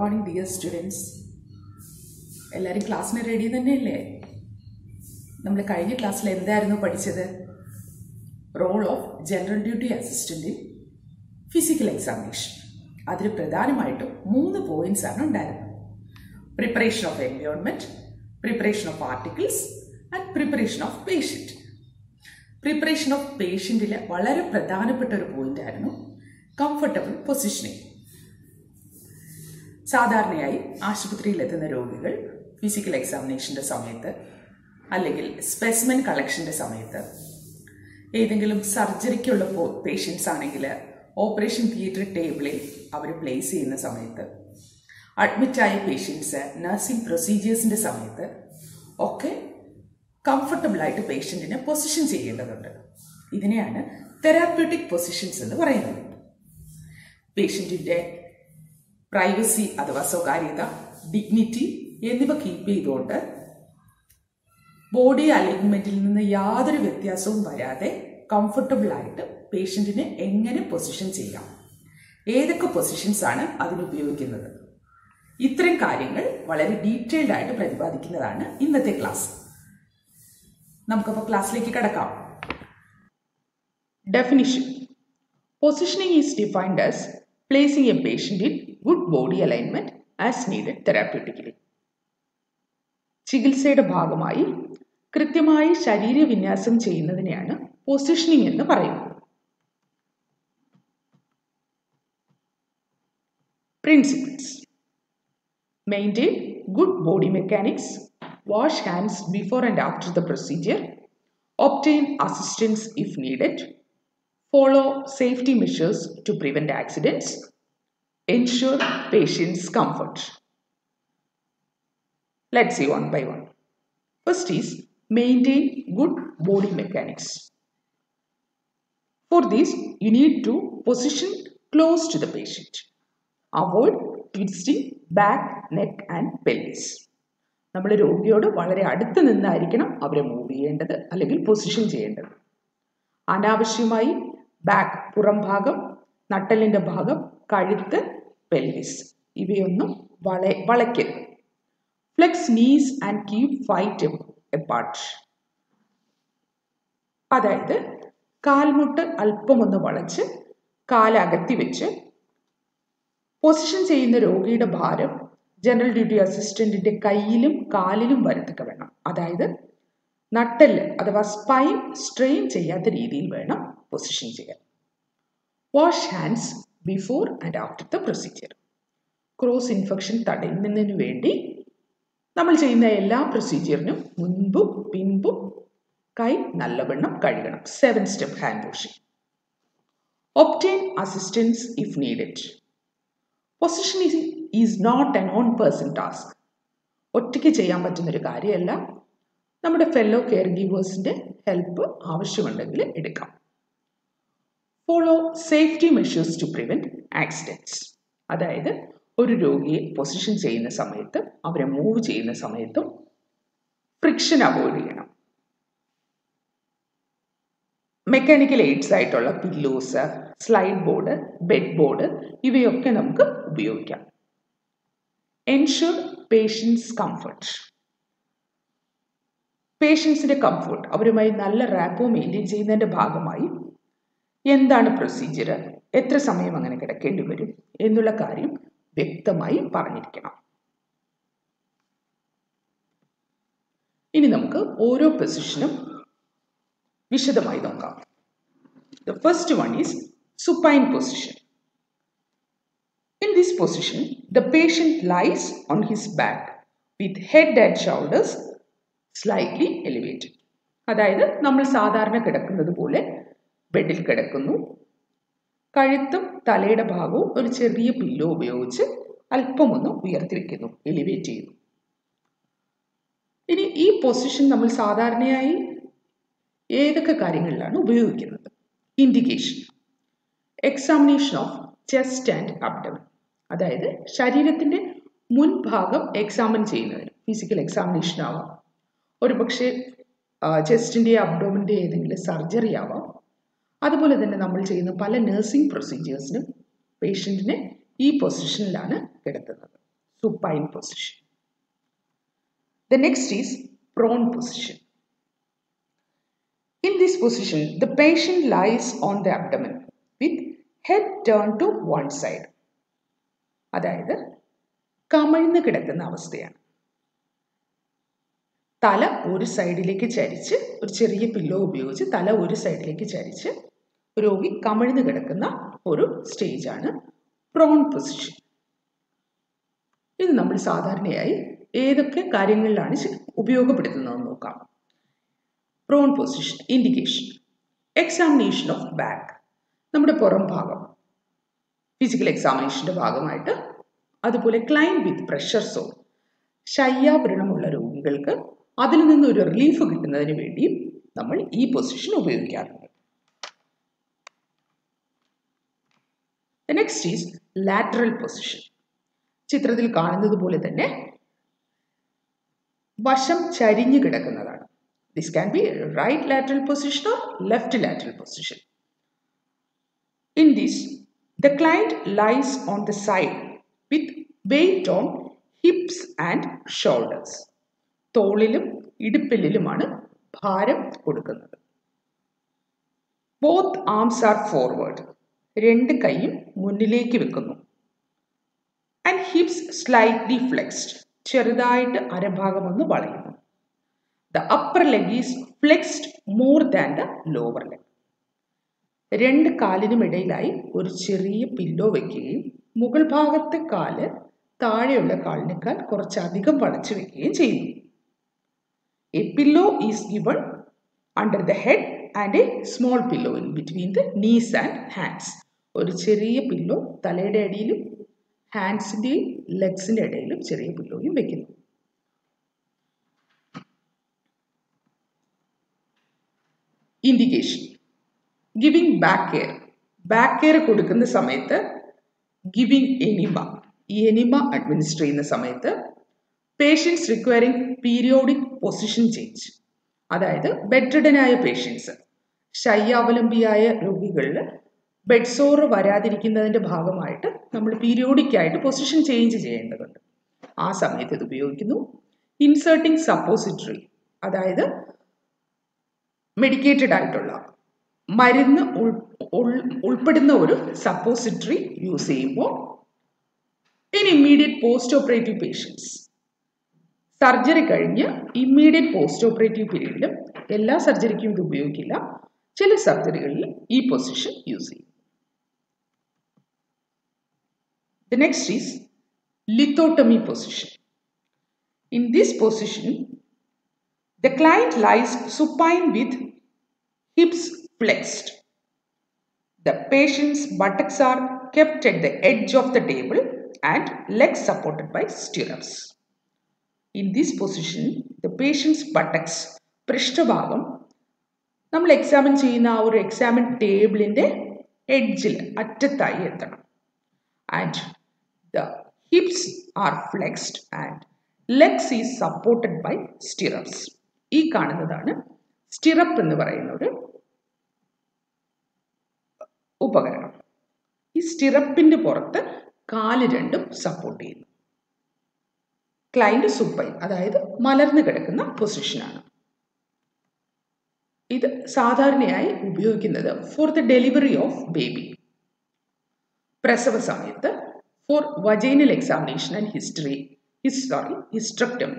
Morning dear students എല്ലാവരും ക്ലാസ്സിന് ready തന്നെയല്ലേ നമ്മൾ കഴിഞ്ഞ ക്ലാസ്സിൽ എന്തായിരുന്നു പഠിച്ചത് role of general duty assistant in physical examination അതിൽ പ്രധാനമായിട്ടും മൂന്ന് പോയിന്റ്സ് ആണ് ഉണ്ടായിരുന്നത് preparation of environment preparation of articles and preparation of patient preparation of പേഷ്യൻറ്റിൽ വളരെ പ്രധാനപ്പെട്ട ഒരു പോയിന്റ് ആയിരുന്നു കംഫർട്ടബിൾ പൊസിഷനിങ് സാധാരണയായി ആശുപത്രിയിലെത്തുന്ന രോഗികൾ ഫിസിക്കൽ എക്സാമിനേഷൻ്റെ സമയത്ത് അല്ലെങ്കിൽ സ്പെസിമെൻ കളക്ഷൻ്റെ സമയത്ത് ഏതെങ്കിലും സർജറിക്കുള്ള പേഷ്യൻസ് ആണെങ്കിൽ ഓപ്പറേഷൻ തിയേറ്റർ ടേബിളിൽ അവർ പ്ലേസ് ചെയ്യുന്ന സമയത്ത് അഡ്മിറ്റായ പേഷ്യൻസ് നഴ്സിംഗ് പ്രൊസീജിയേഴ്സിൻ്റെ സമയത്ത് ഒക്കെ കംഫർട്ടബിളായിട്ട് പേഷ്യൻറ്റിനെ പൊസിഷൻ ചെയ്യേണ്ടതുണ്ട് ഇതിനെയാണ് തെറാപ്യൂട്ടിക് പൊസിഷൻസ് എന്ന് പറയുന്നത് പേഷ്യൻറ്റിൻ്റെ പ്രൈവസി അഥവാ സ്വകാര്യത ഡിഗ്നിറ്റി എന്നിവ കീപ്പ് ചെയ്തുകൊണ്ട് ബോഡി അലൈൻമെന്റിൽ നിന്ന് യാതൊരു വ്യത്യാസവും വരാതെ കംഫർട്ടബിൾ ആയിട്ട് പേഷ്യൻറ്റിനെ എങ്ങനെ പൊസിഷൻ ചെയ്യാം ഏതൊക്കെ പൊസിഷൻസ് ആണ് അതിന് ഉപയോഗിക്കുന്നത് ഇത്തരം കാര്യങ്ങൾ വളരെ ഡീറ്റെയിൽഡ് ആയിട്ട് പ്രതിപാദിക്കുന്നതാണ് ഇന്നത്തെ ക്ലാസ് നമുക്കപ്പോൾ ക്ലാസ്സിലേക്ക് കിടക്കാം definition positioning is defined as placing a patient in good body alignment as needed therapeutically ചികിത്സയുടെ ഭാഗമായി കൃത്യമായി ശരീരവിന്യാസം ചെയ്യുന്നതിനെയാണ് പൊസിഷനിങ് എന്ന് പറയുന്നത് principles maintain good body mechanics wash hands before and after the procedure obtain assistance if needed follow safety measures to prevent accidents ensure patient's comfort let's see one by one first is maintain good body mechanics for this you need to position close to the patient avoid twisting back neck and pelvis നമ്മൾ രോഗിയോട് വളരെ അടുത്ത് നിന്നായിരിക്കണം അവരെ move ചെയ്യേണ്ടത് അല്ലെങ്കിൽ position ചെയ്യേണ്ടത് അനാവശ്യമായി back പുറം ഭാഗം നട്ടലിൻ്റെ ഭാഗം കഴുത്ത് പെൽവിസ് ഇവയൊന്നും വള വളയ്ക്കരുത് flex knees and keep feet apart അതായത് കാൽമുട്ട് അല്പമൊന്ന് വളച്ച് കാലകത്തി വെച്ച് പൊസിഷൻ ചെയ്യുന്ന രോഗിയുടെ ഭാരം ജനറൽ ഡ്യൂട്ടി അസിസ്റ്റന്റിന്റെ കയ്യിലും കാലിലും വരത്തക്ക വേണം അതായത് നട്ടല് അഥവാ സ്പൈൻ സ്ട്രെയിൻ ചെയ്യാത്ത രീതിയിൽ വേണം പൊസിഷൻ ചെയ്യാൻ wash hands before and after the procedure cross infection തടയുന്നതിന് വേണ്ടി നമ്മൾ ചെയ്യുന്ന എല്ലാ പ്രൊസീജിയറിനും മുൻപും പിൻപും കൈ നല്ലവണ്ണം കഴുകണം seven step hand washing obtain assistance if needed position is not an one person task ഒറ്റയ്ക്ക് ചെയ്യാൻ പറ്റുന്നൊരു കാര്യമല്ല നമ്മുടെ ഫെല്ലോ കെയർ ഗീവേഴ്സിൻ്റെ ഹെൽപ്പ് ആവശ്യമുണ്ടെങ്കിൽ എടുക്കാം follow safety measures to prevent accidents അതായത് ഒരു രോഗിയെ പൊസിഷൻ ചെയ്യുന്ന സമയത്ത് അവരെ മൂവ് ചെയ്യുന്ന സമയത്തും ഫ്രിക്ഷൻ അവോയ്ഡ് ചെയ്യണം മെക്കാനിക്കൽ എയ്ഡ്സ് ആയിട്ടുള്ള pillows slide board bed board ഇവയൊക്കെ നമുക്ക് ഉപയോഗിക്കാം എൻഷുർ പേഷ്യൻസ് കംഫർട്ട് പേഷ്യൻസിൻ്റെ കംഫർട്ട് അവരുമായി നല്ല റാപ്പോ മെയിൻറ്റെയിൻ ചെയ്യുന്നതിൻ്റെ ഭാഗമായി എന്താണ് പ്രൊസീജിയർ എത്ര സമയം അങ്ങനെ കിടക്കേണ്ടി വരും എന്നുള്ള കാര്യം വ്യക്തമായി പറഞ്ഞിരിക്കണം ഇനി നമുക്ക് ഓരോ പൊസിഷനും വിശദമായി നോക്കാം the first one is supine position. In this position, the patient lies on his back with head and shoulders slightly elevated. അതായത് നമ്മൾ സാധാരണ കിടക്കുന്നത് പോലെ ബെഡിൽ കിടക്കുന്നു കഴുത്തും തലയുടെ ഭാഗവും ഒരു ചെറിയ പില്ലോ ഉപയോഗിച്ച് അല്പമൊന്ന് ഉയർത്തി വെക്കുന്നു എലിവേറ്റ് ചെയ്യുന്നു ഇനി ഈ പൊസിഷൻ നമ്മൾ സാധാരണയായി ഏതൊക്കെ കാര്യങ്ങളിലാണ് ഉപയോഗിക്കുന്നത് indication examination of chest and abdomen അതായത് ശരീരത്തിൻ്റെ മുൻഭാഗം എക്സാമിൻ ചെയ്യുന്നതിന് ഫിസിക്കൽ എക്സാമിനേഷൻ ആവാം ഒരു പക്ഷേ ചെസ്റ്റിൻ്റെ അബ്ഡോമിൻ്റെ ഏതെങ്കിലും സർജറി ആവാം അതുപോലെ തന്നെ നമ്മൾ ചെയ്യുന്ന പല നഴ്സിംഗ് പ്രൊസീജിയേഴ്സിനും പേഷ്യൻറ്റിനെ ഈ പൊസിഷനിലാണ് കിടത്തുന്നത് supine position. The next is prone position. In this position, the patient lies on the abdomen with head turned to one side. അതായത് കമിഴ്ന്ന് കിടക്കുന്ന അവസ്ഥയാണ് തല ഒരു സൈഡിലേക്ക് ചരിച്ച് ഒരു ചെറിയ പില്ലോ ഉപയോഗിച്ച് തല ഒരു സൈഡിലേക്ക് ചരിച്ച് രോഗി കമിഴ്ന്ന് കിടക്കുന്ന ഒരു സ്റ്റേജാണ് പ്രോൺ പൊസിഷൻ ഇത് നമ്മൾ സാധാരണയായി ഏതൊക്കെ കാര്യങ്ങളിലാണ് ഉപയോഗപ്പെടുത്തുന്നതെന്ന് നോക്കാം prone position indication examination of back നമ്മുടെ പുറം ഭാഗം ഫിസിക്കൽ എക്സാമിനേഷൻ്റെ ഭാഗമായിട്ട് അതുപോലെ ക്ലൈൻ വിത്ത് പ്രഷർ സോ ശയ്യാഭരണമുള്ള രോഗികൾക്ക് അതിൽ നിന്ന് ഒരു റിലീഫ് കിട്ടുന്നതിന് വേണ്ടിയും നമ്മൾ ഈ പൊസിഷൻ ഉപയോഗിക്കാറുണ്ട് നെക്സ്റ്റ് ഈസ് ലാറ്ററൽ പൊസിഷൻ ചിത്രത്തിൽ കാണുന്നത് പോലെ തന്നെ വശം ചരിഞ്ഞു കിടക്കുന്നതാണ് this can be right lateral position or left lateral position in this the client lies on the side with weight on hips and shoulders തോളിലും ഇടുപ്പിലും ഭാരം കൊടുക്കുന്നത് ബോത്ത് ആംസ് ആർ ഫോർവേഡ് രണ്ട് കൈയും മുന്നിലേക്ക് വെക്കുന്നു ആൻഡ് ഹിപ്സ് സ്ലൈറ്റ്ലി ഫ്ലെക്സ്ഡ് ചെറുതായിട്ട് അരഭാഗം ഒന്ന് വളയുന്നു the upper leg is flexed more than the lower leg രണ്ട് കാലിനും ഇടയിലായി ഒരു ചെറിയ പില്ലോ വയ്ക്കുകയും മുകൾ ഭാഗത്തെ കാല് താഴെയുള്ള കാലിനേക്കാൾ കുറച്ചധികം വളച്ചു വെക്കുകയും ചെയ്യുന്നു a pillow is given under the head and a small pillow in between the knees and hands ഒരു ചെറിയ പില്ലോ തലയുടെ അടിയിലും ഹാൻഡ്സിൻ്റെയും ലെഗ്സിൻ്റെ ഇടയിലും ചെറിയ പില്ലോയും വെക്കുന്നു indication giving back care back care കൊടുക്കുന്ന സമയത്ത് ഗിവിംഗ് എനിമ ഈ എനിമ അഡ്മിനിസ്റ്റർ ചെയ്യുന്ന സമയത്ത് patients requiring periodic position change അതായത് ബെഡ്രിഡനായ പേഷ്യൻസ് ശയ്യാവലംബിയായ രോഗികളിൽ ബെഡ് സോറ് വരാതിരിക്കുന്നതിൻ്റെ ഭാഗമായിട്ട് നമ്മൾ പീരിയോഡിക് ആയിട്ട് പൊസിഷൻ ചേഞ്ച് ചെയ്യേണ്ടതുണ്ട് ആ സമയത്ത് ഇത് ഉപയോഗിക്കുന്നു ഇൻസേർട്ടിംഗ് സപ്പോസിറ്ററി അതായത് മെഡിക്കേറ്റഡ് ആയിട്ടുള്ള മരുന്ന് ഉൾപ്പെടുന്ന ഒരു സപ്പോസിറ്ററി യൂസ് ചെയ്യുമ്പോൾ in immediate post operative patients surgery കഴിഞ്ഞ് ഇമ്മീഡിയറ്റ് പോസ്റ്റ് ഓപ്പറേറ്റീവ് പീരീഡിലും എല്ലാ സർജറിക്കും ഇത് ഉപയോഗിക്കില്ല ചില സർജറികളിൽ ഈ പൊസിഷൻ യൂസ് ചെയ്യും The next is lithotomy position. In this position, the client lies supine with hips flexed. The patient's buttocks are kept at the edge of the table and legs supported by stirrups. In this position, the patient's buttocks, പൃഷ്ഠഭാഗം നമ്മൾ examine ചെയ്യുന്ന ആ ഒരു examine ടേബിളിൻ്റെ എഡ്ജിൽ അറ്റത്തായി എത്തണം and the hips are flexed and legs is supported by stirrups ഈ കാണുന്നതാണ് സ്റ്റിറപ്പ് എന്ന് പറയുന്ന ഒരു ഉപകരണം ഈ സ്റ്റിറപ്പിൻ്റെ പുറത്ത് കാല് രണ്ടും സപ്പോർട്ട് ചെയ്യുന്നു ക്ലൈൻറ്റ് സുപ്പൈ അതായത് മലർന്നു കിടക്കുന്ന പൊസിഷനാണ് ഇത് സാധാരണയായി ഉപയോഗിക്കുന്നത് for the delivery of baby പ്രസവ സമയത്ത് for vaginal examination and history sorry hysterectomy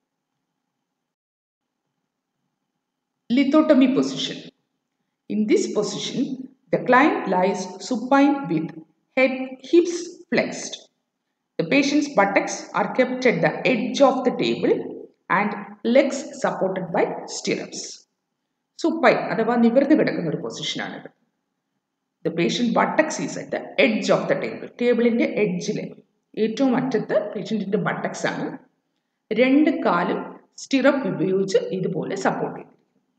lithotomy position. In this position, the client lies supine with head hips flexed. The patient's buttocks are kept at the edge of the table and legs supported by stirrups. Supine അഥവാ നിവർന്ന് കിടക്കുന്ന ഒരു പൊസിഷനാണിത് the patient buttocks is at the edge of the table ടേബിളിൻ്റെ എഡ്ജിൽ ഏറ്റവും അറ്റത്ത് പേഷ്യൻറ്റിൻ്റെ buttocks ആണ് രണ്ട് കാലും സ്റ്റിറപ്പ് ഉപയോഗിച്ച് ഇതുപോലെ സപ്പോർട്ട് ചെയ്തു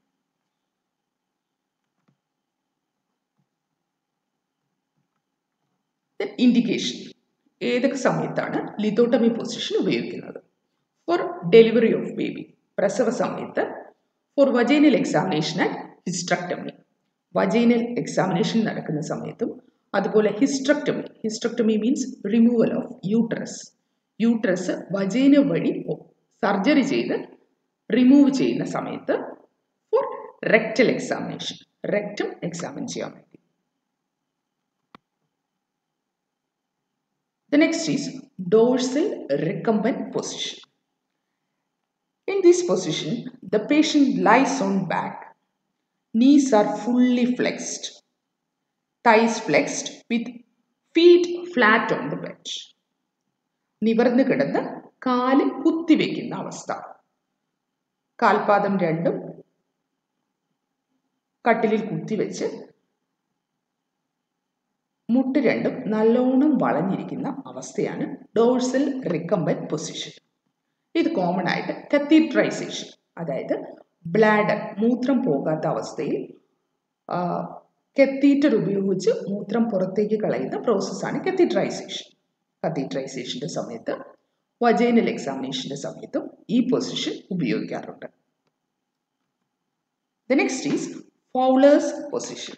ഇൻഡിക്കേഷൻ ഏതൊക്കെ സമയത്താണ് ലിതോട്ടമി പൊസിഷൻ ഉപയോഗിക്കുന്നത് ഫോർ ഡെലിവറി ഓഫ് ബേബി പ്രസവ സമയത്ത് for vaginal examination and hysterectomy vaginal examination നടക്കുന്ന സമയത്തും അതുപോലെ hysterectomy hysterectomy means removal of uterus uterus vagina വഴി സർജറി ചെയ്ത് റിമൂവ് ചെയ്യുന്ന സമയത്ത് for rectal examination rectum examine ചെയ്യാൻ വേണ്ടി The next is dorsal recumbent position. In this position, the patient lies on back. Knees are fully flexed. Thighs flexed with feet flat on the bed. നിവർന്ന് കിടന്ന് കാല് കുത്തിവെക്കുന്ന അവസ്ഥ കാൽപാദം രണ്ടും കട്ടിലിൽ കുത്തിവെച്ച് മുട്ട് രണ്ടും നല്ലോണം വളഞ്ഞിരിക്കുന്ന അവസ്ഥയാണ് ഡോഴ്സൽ റിക്കമ്പൻ പൊസിഷൻ ഇത് കോമൺ ആയിട്ട് കത്തീട്രൈസേഷൻ അതായത് ബ്ലാഡർ മൂത്രം പോകാത്ത അവസ്ഥയിൽ കത്തീറ്റർ ഉപയോഗിച്ച് മൂത്രം പുറത്തേക്ക് കളയുന്ന പ്രോസസ്സാണ് കത്തീട്രൈസേഷൻ കത്തീട്രൈസേഷൻ്റെ സമയത്ത് വജൈനൽ എക്സാമിനേഷൻ്റെ സമയത്തും ഈ പൊസിഷൻ ഉപയോഗിക്കാറുണ്ട് the next is Fowler's position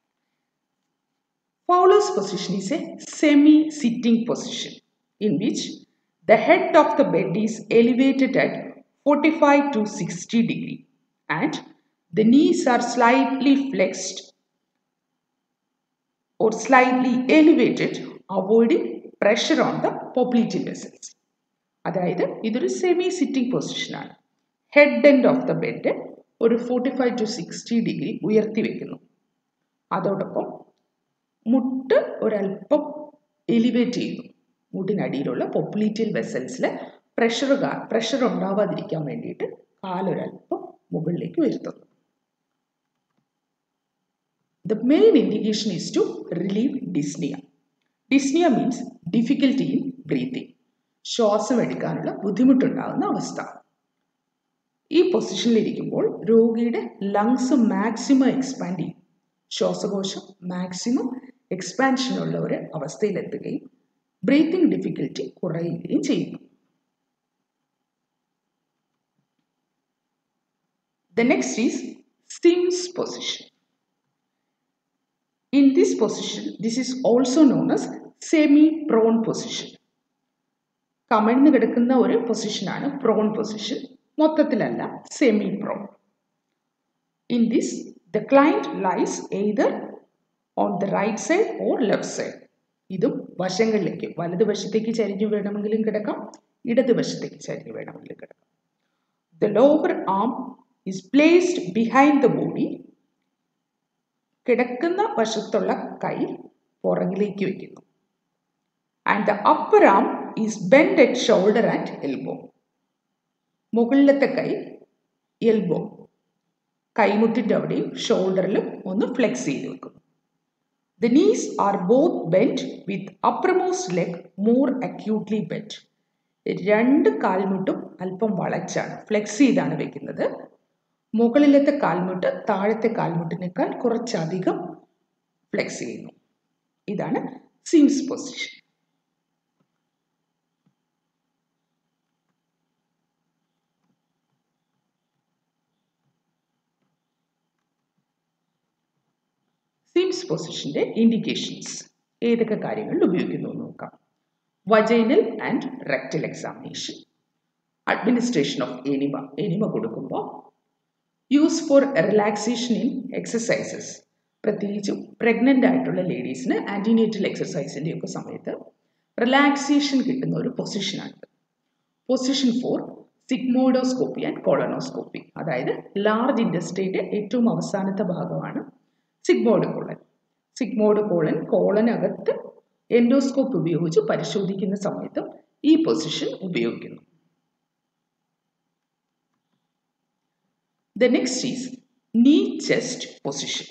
Fowler's position is a semi-sitting position in which the head of the bed is elevated at 45 to 60 degree and the knees are slightly flexed or slightly elevated avoiding pressure on the popliteal vessels. അതായത് ഇതൊരു semi sitting പൊസിഷനാണ് head end of the bed ഒരു forty five to sixty degree ഉയർത്തി വെക്കുന്നു അതോടൊപ്പം മുട്ട് ഒരല്പം elevate ചെയ്യുന്നു മുട്ടിനടിയിലുള്ള പൊപ്ലീറ്റിയൽ വെസൽസിൽ പ്രഷർ പ്രഷർ ഉണ്ടാവാതിരിക്കാൻ വേണ്ടിയിട്ട് കാലൊരല്പം മുകളിലേക്ക് വരുത്തുന്നു the main indication is to relieve dyspnoea dyspnoea means difficulty in breathing ശ്വാസം എടുക്കാനുള്ള ബുദ്ധിമുട്ടുണ്ടാകുന്ന അവസ്ഥ ഈ പൊസിഷനിലിരിക്കുമ്പോൾ രോഗിയുടെ ലങ്സ് മാക്സിമം എക്സ്പാൻഡ് ചെയ്യും ശ്വാസകോശം മാക്സിമം എക്സ്പാൻഷനുള്ള ഒരു അവസ്ഥയിലെത്തുകയും ബ്രീത്തിങ് ഡിഫിക്കൽറ്റി കുറയുകയും ചെയ്യുന്നു The next is Sims position. In this position, this is also known as semi-prone position. കമഴ്ന്ന് കിടക്കുന്ന ഒരു പൊസിഷനാണ് പ്രോൺ പൊസിഷൻ മൊത്തത്തിലല്ല semi prone in this the client lies either on the right side or left side ഇതും വശങ്ങളിലേക്ക് വലതുവശത്തേക്ക് ചരിഞ്ഞു വേണമെങ്കിലും കിടക്കാം ഇടതുവശത്തേക്ക് ചരിഞ്ഞു വേണമെങ്കിലും കിടക്കാം the lower arm is placed behind the body കിടക്കുന്ന വശത്തുള്ള കൈ പുറകിലേക്ക് വയ്ക്കുന്നു and the upper arm is bend at shoulder and elbow മുകളിലത്തെ കൈ എൽബോ കൈമുട്ടിൻ്റെ അവിടെയും ഷോൾഡറിലും ഒന്ന് ഫ്ലെക്സ് ചെയ്ത് വെക്കുന്നു the knees are both bend with uppermost leg more acutely bend രണ്ട് കാൽമുട്ടും അല്പം വളച്ചാണ് ഫ്ലെക്സ് ചെയ്താണ് വെക്കുന്നത് മുകളിലത്തെ കാൽമുട്ട് താഴത്തെ കാൽമുട്ടിനേക്കാൾ കുറച്ചധികം ഫ്ലെക്സ് ചെയ്യുന്നു ഇതാണ് സിംസ് പൊസിഷൻ സിംസ് പൊസിഷന്റെ ഇൻഡിക്കേഷൻസ് ഏതൊക്കെ കാര്യങ്ങളിൽ ഉപയോഗിക്കുന്നു എന്ന് നോക്കാം vaginal and rectal examination administration of enema enema കൊടുക്കുമ്പോൾ use for relaxation in exercises പ്രത്യേകിച്ചും പ്രഗ്നൻ്റ് ആയിട്ടുള്ള ലേഡീസിന് ആൻറ്റിനേറ്റൽ എക്സസൈസിൻ്റെ ഒക്കെ സമയത്ത് റിലാക്സേഷൻ കിട്ടുന്ന ഒരു പൊസിഷനാണ് position for sigmoidoscopy and colonoscopy അതായത് ലാർജ് ഇൻഡസ്ട്രിയുടെ ഏറ്റവും അവസാനത്തെ ഭാഗമാണ് സിഗ്മോയിഡ് കോളൻ സിഗ്മോയിഡ് കോളൻ കോളനകത്ത് എൻഡോസ്കോപ്പ് ഉപയോഗിച്ച് പരിശോധിക്കുന്ന സമയത്തും ഈ പൊസിഷൻ ഉപയോഗിക്കുന്നു The next is knee chest position.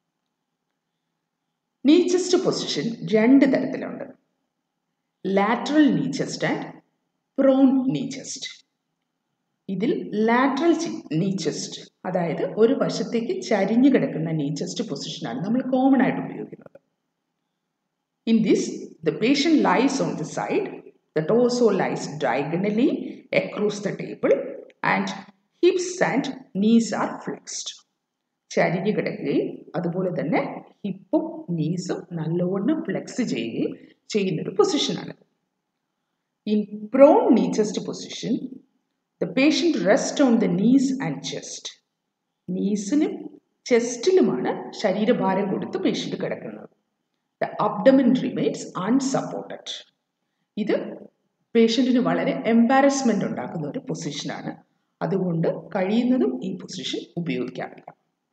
knee chest position രണ്ട് തരത്തിലുണ്ട് lateral knee chest and prone knee chest. ഇതിൽ ലാറ്ററൽ knee chest അതായത് ഒരു വശത്തേക്ക് ചരിഞ്ഞു കിടക്കുന്ന knee chest പൊസിഷനാണ് നമ്മൾ കോമൺ ആയിട്ട് ഉപയോഗിക്കുന്നത് in this the patient lies on the side the torso lies diagonally across the table and hips and knees are flexed ചരിഞ്ഞു കിടക്കുകയും അതുപോലെ തന്നെ ഹിപ്പും നീസും നല്ലവണ്ണം ഫ്ലെക്സ് ചെയ്യുകയും ചെയ്യുന്നൊരു പൊസിഷനാണ് in prone knee chest position the patient rest on the knees and chest നീസിനും ചെസ്റ്റിലുമാണ് ശരീരഭാരം കൊടുത്ത് പേഷ്യൻ്റ് കിടക്കുന്നത് ദ അബ്ഡമൻ റിമെയിൻസ് അൺസപ്പോർട്ടഡ് ഇത് പേഷ്യൻറ്റിന് വളരെ എംബാരസ്മെൻ്റ് ഉണ്ടാക്കുന്ന ഒരു പൊസിഷനാണ് അതുകൊണ്ട് കഴിയുന്നതും ഈ പൊസിഷൻ ഉപയോഗിക്കാറില്ല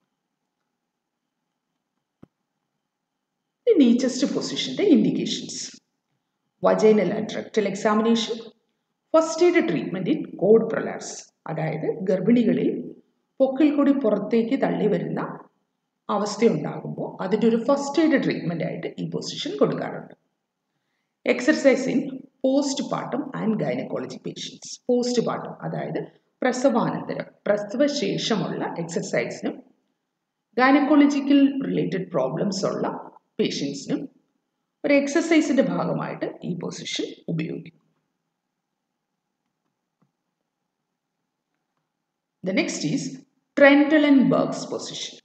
നീ ചെസ്റ്റ് പൊസിഷൻ്റെ indications vaginal and rectal examination first aid treatment in cord prolapse അതായത് ഗർഭിണികളിൽ പൊക്കിൽ കൂടി പുറത്തേക്ക് തള്ളി വരുന്ന അവസ്ഥയുണ്ടാകുമ്പോൾ അതിൻ്റെ ഒരു ഫസ്റ്റ് എയ്ഡ് ട്രീറ്റ്മെൻ്റ് ആയിട്ട് ഈ പൊസിഷൻ കൊടുക്കാറുണ്ട് exercise in postpartum and gynaecology patients postpartum അതായത് പ്രസവാനന്തരം പ്രസവശേഷമുള്ള എക്സർസൈസിനും ഗൈനക്കോളജിക്കൽ റിലേറ്റഡ് പ്രോബ്ലംസ് ഉള്ള പേഷ്യൻസിനും ഒരു എക്സസൈസിൻ്റെ ഭാഗമായിട്ട് ഈ പൊസിഷൻ ഉപയോഗിക്കും The next is Trendelenburg's position.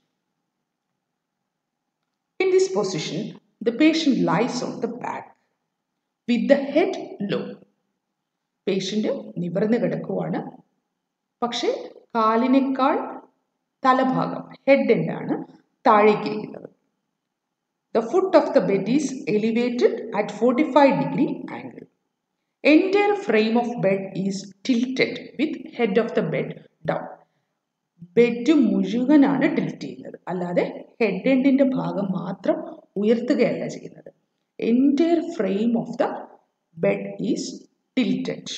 In this position, the patient lies on the back with the head low. Patient നിവർന്ന് കിടക്കുവാണ് പക്ഷേ കാലിനേക്കാൾ തലഭാഗം ഹെഡ് എൻഡാണ് താഴേക്കിരിക്കുന്നത് the foot of the bed is elevated at forty five degree angle entire frame of bed is tilted with head of the bed down bed മുഴുവനാണ് tilt ചെയ്യുന്നത് അല്ലാതെ ഹെഡ് എൻഡിൻ്റെ ഭാഗം മാത്രം ഉയർത്തുകയല്ല ചെയ്യുന്നത് entire frame of the bed is tilted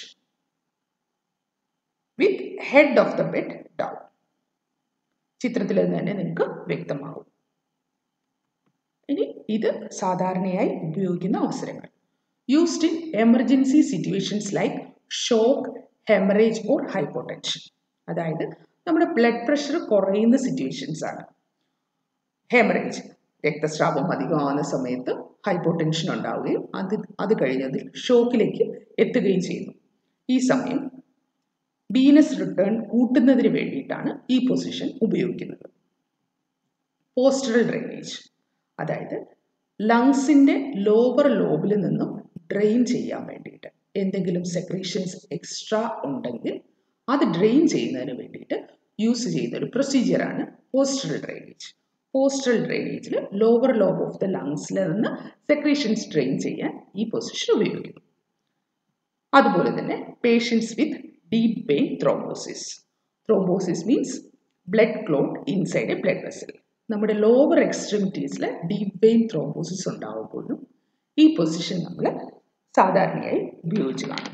with head of the bed down ചിത്രത്തിൽ നിന്ന് തന്നെ നിങ്ങൾക്ക് വ്യക്തമാകും ഇനി ഇത് സാധാരണയായി ഉപയോഗിക്കുന്ന അവസരങ്ങൾ used in emergency situations like shock haemorrhage or hypotension അതായത് നമ്മുടെ ബ്ലഡ് പ്രഷർ കുറയുന്ന സിറ്റുവേഷൻസ് ആണ് ഹെമറേജ് രക്തസ്രാവം അധികമാകുന്ന സമയത്ത് ഹൈപ്പോടെൻഷൻ ഉണ്ടാവുകയും അത് അത് കഴിഞ്ഞതിൽ ഷോക്കിലേക്ക് എത്തുകയും ചെയ്യുന്നു ഈ സമയം വീനസ് റിട്ടേൺ കൂട്ടുന്നതിന് വേണ്ടിയിട്ടാണ് ഈ പൊസിഷൻ ഉപയോഗിക്കുന്നത് പോസ്റ്ററൽ ഡ്രെയിനേജ് അതായത് ലങ്സിൻ്റെ ലോവർ ലോബിൽ നിന്നും ഡ്രെയിൻ ചെയ്യാൻ വേണ്ടിയിട്ട് എന്തെങ്കിലും സെക്രീഷൻസ് എക്സ്ട്രാ ഉണ്ടെങ്കിൽ അത് ഡ്രെയിൻ ചെയ്യുന്നതിന് വേണ്ടിയിട്ട് യൂസ് ചെയ്യുന്ന ഒരു പ്രൊസീജിയറാണ് പോസ്റ്ററൽ ഡ്രെയിനേജ് പോസ്റ്ററൽ ഡ്രെയിനേജിൽ ലോവർ ലോബ് ഓഫ് ദ ലങ്സിൽ നിന്ന് സെക്രീഷൻസ് ഡ്രെയിൻ ചെയ്യാൻ ഈ പൊസിഷൻ ഉപയോഗിക്കുന്നു അതുപോലെ തന്നെ patients with deep vein thrombosis thrombosis means blood clot inside a blood vessel നമ്മുടെ ലോവർ എക്സ്ട്രിമിറ്റീസിൽ ഡീപ് വെയിൻ ത്രോംബോസിസ് ഉണ്ടാകുമ്പോഴും ഈ പൊസിഷൻ നമ്മൾ സാധാരണയായി ഉപയോഗിച്ച് കാണും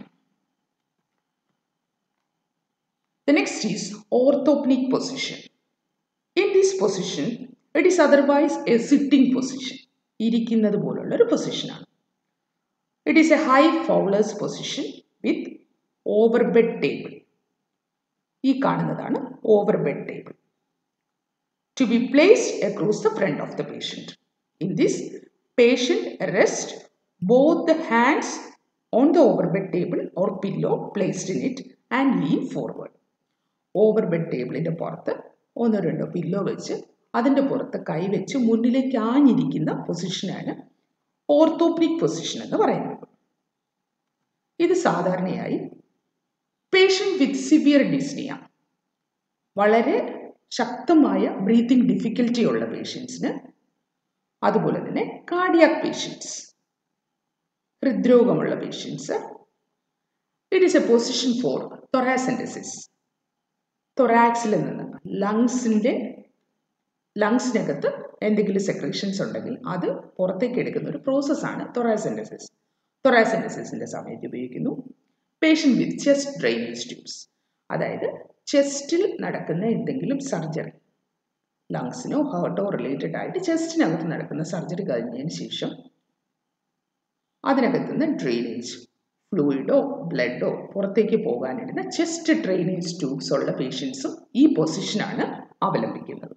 The next is orthopnic position. In this position, it is otherwise a sitting position. ഇരിക്കുന്നത് പോലുള്ള ഒരു പൊസിഷനാണ് it is a high Fowler's position with over bed table ഈ കാണുന്നതാണ് over bed table to be placed across the front of the patient in this patient rest both the hands on the over bed table or pillow placed in it and lean forward over bed ടേബിളിൻ്റെ പുറത്ത് ഒന്നോ രണ്ടോ pillow വെച്ച് അതിൻ്റെ പുറത്ത് കൈവച്ച് മുന്നിലേക്ക് ആഞ്ഞിരിക്കുന്ന പൊസിഷനാണ് orthopnoeic position എന്ന് പറയുന്നത് ഇത് സാധാരണയായി പേഷ്യൻ്റ് വിത്ത് സിവിയർ ഡിസ്നിയ വളരെ ശക്തമായ ബ്രീത്തിങ് ഡിഫിക്കൽറ്റി ഉള്ള പേഷ്യൻസിന് അതുപോലെ തന്നെ കാർഡിയാക് പേഷ്യൻസ് ഹൃദ്രോഗമുള്ള patients it is a position for thoracentesis തൊറാക്സിൽ നിന്ന് ലങ്സിൻ്റെ ലങ്സിനകത്ത് എന്തെങ്കിലും സെക്രീഷൻസ് ഉണ്ടെങ്കിൽ അത് പുറത്തേക്ക് എടുക്കുന്ന ഒരു പ്രോസസ്സാണ് തൊറാസെൻറ്റസിസ് തൊറാസെൻറ്റസിസിൻ്റെ സമയത്ത് ഉപയോഗിക്കുന്നു patient with chest drainage tubes അതായത് ചെസ്റ്റിൽ നടക്കുന്ന എന്തെങ്കിലും സർജറി ലങ്സിനോ ഹാർട്ടോ റിലേറ്റഡ് ആയിട്ട് ചെസ്റ്റിനകത്ത് നടക്കുന്ന സർജറി കഴിഞ്ഞതിന് ശേഷം അതിനകത്തുനിന്ന് ഡ്രെയിനേജ് ഫ്ലൂയിഡോ ബ്ലഡോ പുറത്തേക്ക് പോകാനിരുന്ന ചെസ്റ്റ് ഡ്രെയിനേജ് ട്യൂബ്സ് ഉള്ള പേഷ്യൻസും ഈ പൊസിഷനാണ് അവലംബിക്കുന്നത്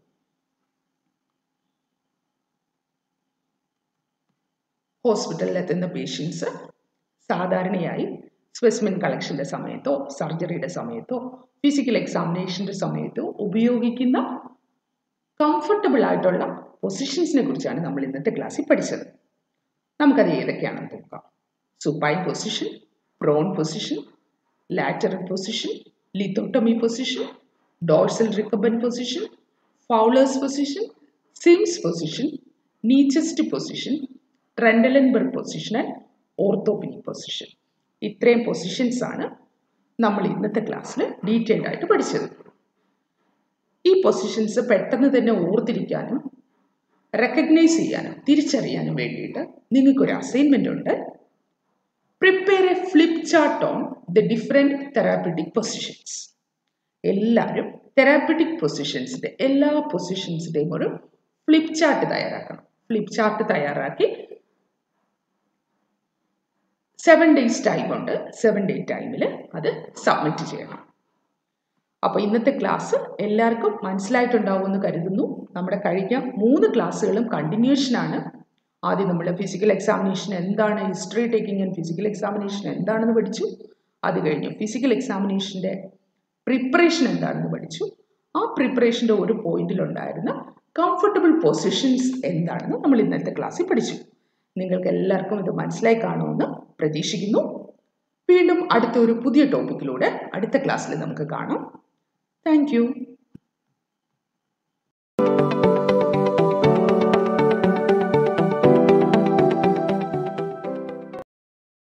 ഹോസ്പിറ്റലിൽ എത്തുന്ന പേഷ്യൻസ് സാധാരണയായി സ്പെസിമെൻ കളക്ഷൻ്റെ സമയത്തോ സർജറിയുടെ സമയത്തോ ഫിസിക്കൽ എക്സാമിനേഷൻ്റെ സമയത്തോ ഉപയോഗിക്കുന്ന കംഫർട്ടബിൾ ആയിട്ടുള്ള പൊസിഷൻസിനെ കുറിച്ചാണ് നമ്മൾ ഇന്നത്തെ ക്ലാസ്സിൽ പഠിച്ചത് നമുക്കത് ഏതൊക്കെയാണെന്ന് നോക്കാം supine position prone position lateral position, lithotomy position, dorsal recumbent position, Fowler's position, Sims position, knee chest position, Trendelenburg position and orthopedic position. ഇത്രയും പൊസിഷൻസ് ആണ് നമ്മൾ ഇന്നത്തെ ക്ലാസ്സിൽ ഡീറ്റെയിൽഡ് ആയിട്ട് പഠിച്ചത് ഈ പൊസിഷൻസ് പെട്ടെന്ന് തന്നെ ഓർത്തിരിക്കാനും റെക്കഗ്നൈസ് ചെയ്യാനും തിരിച്ചറിയാനും വേണ്ടിയിട്ട് നിങ്ങൾക്കൊരു അസൈൻമെൻ്റ് ഉണ്ട് prepare a flip chart on the different therapeutic positions എല്ലാവരും തെറാപ്പിറ്റിക് പൊസിഷൻസിൻ്റെ എല്ലാ പൊസിഷൻസിൻ്റെയും ഒരു ഫ്ലിപ്പ് ചാർട്ട് തയ്യാറാക്കണം ഫ്ലിപ്പ് ചാർട്ട് തയ്യാറാക്കി സെവൻ ഡേയ്സ് ടൈം ഉണ്ട് സെവൻ ഡേ ടൈമിൽ അത് സബ്മിറ്റ് ചെയ്യണം അപ്പോൾ ഇന്നത്തെ ക്ലാസ് എല്ലാവർക്കും മനസ്സിലായിട്ടുണ്ടാവുമെന്ന് കരുതുന്നു നമ്മുടെ കഴിഞ്ഞ മൂന്ന് ക്ലാസ്സുകളും കണ്ടിന്യൂഷനാണ് ആദ്യം നമ്മൾ ഫിസിക്കൽ എക്സാമിനേഷൻ എന്താണ് history taking and physical examination എന്താണെന്ന് പഠിച്ചു അത് കഴിഞ്ഞു ഫിസിക്കൽ എക്സാമിനേഷൻ്റെ പ്രിപ്പറേഷൻ എന്താണെന്ന് പഠിച്ചു ആ പ്രിപ്പറേഷൻ്റെ ഒരു പോയിന്റിലുണ്ടായിരുന്ന കംഫർട്ടബിൾ പൊസിഷൻസ് എന്താണെന്ന് നമ്മൾ ഇന്നത്തെ ക്ലാസ്സിൽ പഠിച്ചു നിങ്ങൾക്ക് എല്ലാവർക്കും ഇത് മനസ്സിലായി കാണുമെന്ന് പ്രതീക്ഷിക്കുന്നു വീണ്ടും അടുത്ത ഒരു പുതിയ ടോപ്പിക്കിലൂടെ അടുത്ത ക്ലാസ്സിൽ നമുക്ക് കാണാം താങ്ക്